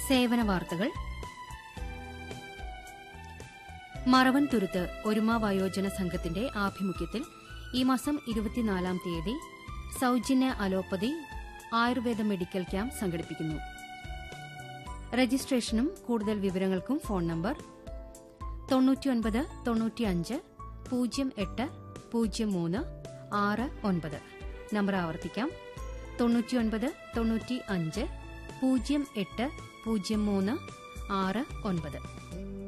സേവന വാർത്തകൾ മറവൻ തുരുത്ത് ഒരുമ വയോജന സംഘത്തിന്റെ ആഭിമുഖ്യത്തിൽ ഈ മാസം ഇരുപത്തിനാലാം തീയതി സൌജന്യ അലോപ്പതി ആയുർവേദ മെഡിക്കൽ ക്യാമ്പ് സംഘടിപ്പിക്കുന്നു രജിസ്ട്രേഷനും കൂടുതൽ വിവരങ്ങൾക്കും ഫോൺ നമ്പർ തൊണ്ണൂറ്റിയൊൻപത് തൊണ്ണൂറ്റിയഞ്ച് പൂജ്യം എട്ട് പൂജ്യം മൂന്ന് ആറ് ഒൻപത് നമ്പർ ആവർത്തിക്കാം തൊണ്ണൂറ്റിയൊൻപത് തൊണ്ണൂറ്റി അഞ്ച് പൂജ്യം എട്ട് പൂജ്യം മൂന്ന് ആറ് ഒൻപത്